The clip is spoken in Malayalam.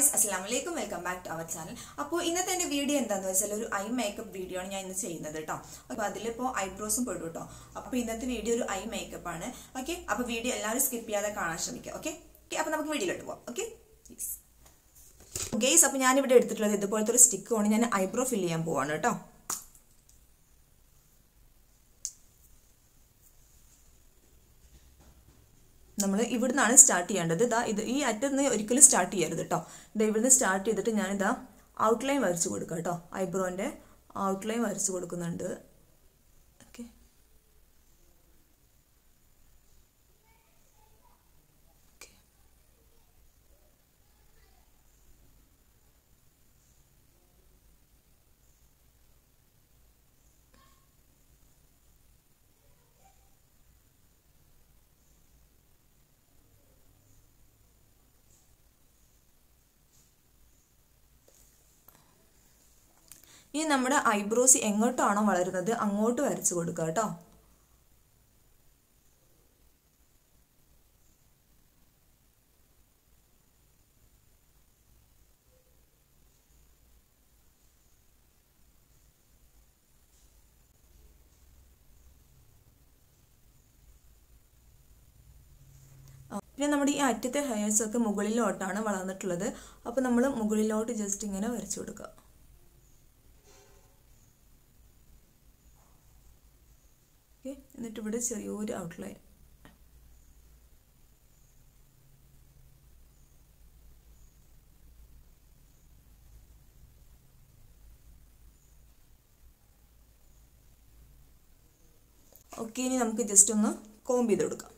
ഗായ്സ് അസ്സാം വലൈക്കും welcome back to our channel അപ്പോൾ ഇന്നത്തെ എൻ്റെ വീഡിയോ എന്താണെന്ന് വെച്ചാൽ ഒരു ഐ മേക്കപ്പ് വീഡിയോ ആണ് ഞാൻ ഇന്ന് ചെയ്യുന്നത് കേട്ടോ അപ്പോൾ അതിലിപ്പോൾ ഐബ്രോസും പെടും കേട്ടോ അപ്പോൾ ഇന്നത്തെ വീഡിയോ ഒരു ഐ മേക്കപ്പ് ആണ് ഓക്കെ അപ്പോൾ വീഡിയോ എല്ലാവരും സ്കിപ്പ് ചെയ്യാതെ കാണാൻ ശ്രമിക്കുക ഓക്കെ ഓക്കെ അപ്പോൾ നമുക്ക് വീഡിയോയിലോട്ട് പോവാം ഓക്കെ ഗെയ്സ് അപ്പോൾ ഞാനിവിടെ എടുത്തിട്ടുള്ളത് ഇതുപോലത്തെ ഒരു സ്റ്റിക്ക് കൊണ്ട് ഞാൻ ഐബ്രോ ഫില്ല് ചെയ്യാൻ പോവാണ് കേട്ടോ നമ്മൾ ഇവിടുന്നാണ് സ്റ്റാർട്ട് ചെയ്യേണ്ടത് ഇതാ ഇത് ഈ അറ്റത്ത് നിന്ന് ഒരിക്കലും സ്റ്റാർട്ട് ചെയ്യരുത് കേട്ടോ ഇതാ ഇവിടുന്ന് സ്റ്റാർട്ട് ചെയ്തിട്ട് ഞാനിതാ ഔട്ട്ലൈൻ വരച്ച് കൊടുക്കാം കേട്ടോ ഐബ്രോൻ്റെ ഔട്ട്ലൈൻ വരച്ച് കൊടുക്കുന്നുണ്ട് ഓക്കെ ഇനി നമ്മുടെ ഐബ്രോസ് എങ്ങോട്ടാണോ വളരുന്നത് അങ്ങോട്ട് വരച്ചു കൊടുക്കുക കേട്ടോ പിന്നെ നമ്മുടെ ഈ അറ്റത്തെ ഹെയർസ് ഒക്കെ മുകളിലോട്ടാണ് വളർന്നിട്ടുള്ളത് അപ്പോൾ നമ്മൾ മുകളിലോട്ട് ജസ്റ്റ് ഇങ്ങനെ വരച്ചു കൊടുക്കുക ഓക്കെ എന്നിട്ട് ഇവിടെ ചെറിയൊരു ഔട്ട്ലൈൻ ഓക്കെ ഇനി നമുക്ക് ജസ്റ്റ് ഒന്ന് കോമ്പ് ചെയ്ത് കൊടുക്കാം